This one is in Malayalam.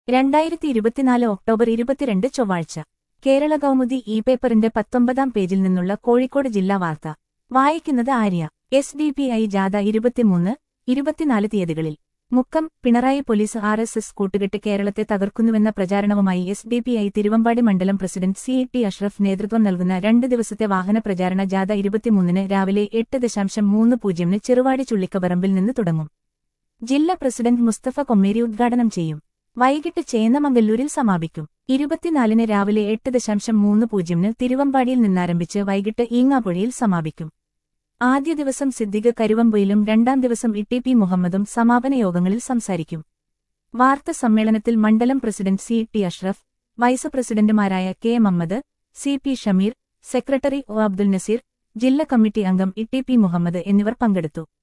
രണ്ടായിരത്തി ഇരുപത്തിനാല് ഒക്ടോബർ ഇരുപത്തിരണ്ട് ചൊവ്വാഴ്ച കേരള കൗമുദി ഇ പേപ്പറിന്റെ പത്തൊമ്പതാം പേജിൽ നിന്നുള്ള കോഴിക്കോട് ജില്ലാ വാർത്ത വായിക്കുന്നത് Arya S D P I ജാഥ ഇരുപത്തിമൂന്ന് ഇരുപത്തിനാല് തീയതികളിൽ Mukkam Pinarayi police R S S കൂട്ടുകെട്ട് കേരളത്തെ തകർക്കുന്നുവെന്ന പ്രചാരണവുമായി S D P I Thiruvambady മണ്ഡലം പ്രസിഡന്റ് സി ടി അഷ്റഫ് നേതൃത്വം നൽകുന്ന രണ്ട് ദിവസത്തെ വാഹന പ്രചാരണ ജാഥ ഇരുപത്തിമൂന്നിന് രാവിലെ എട്ട് ദശാംശം മൂന്ന് പൂജ്യമിന് ചെറുവാടി ചുള്ളിക്കപറമ്പിൽ നിന്ന് തുടങ്ങും ജില്ലാ പ്രസിഡന്റ് മുസ്തഫ കൊമ്മേരി ഉദ്ഘാടനം ചെയ്യും വൈകിട്ട് ചേന്നമംഗല്ലൂരിൽ സമാപിക്കും ഇരുപത്തിനാലിന് രാവിലെ എട്ട് ദശാംശം മൂന്ന് പൂജ്യമിന് തിരുവമ്പാടിയിൽ നിന്നാരംഭിച്ച് വൈകിട്ട് ഈങ്ങാപ്പുഴയിൽ സമാപിക്കും ആദ്യ ദിവസം സിദ്ദിഖ് കരുവമ്പൊയിലും രണ്ടാം ദിവസം ഇ ടി പി മുഹമ്മദും സമാപന യോഗങ്ങളിൽ സംസാരിക്കും വാർത്താ സമ്മേളനത്തിൽ മണ്ഡലം president C T Ashraf vice പ്രസിഡന്റുമാരായ K Mammad C P Shameer secretary O Abdul Naseer ജില്ലാ കമ്മിറ്റി അംഗം ഇ ടി പി മുഹമ്മദ് എന്നിവർ പങ്കെടുത്തു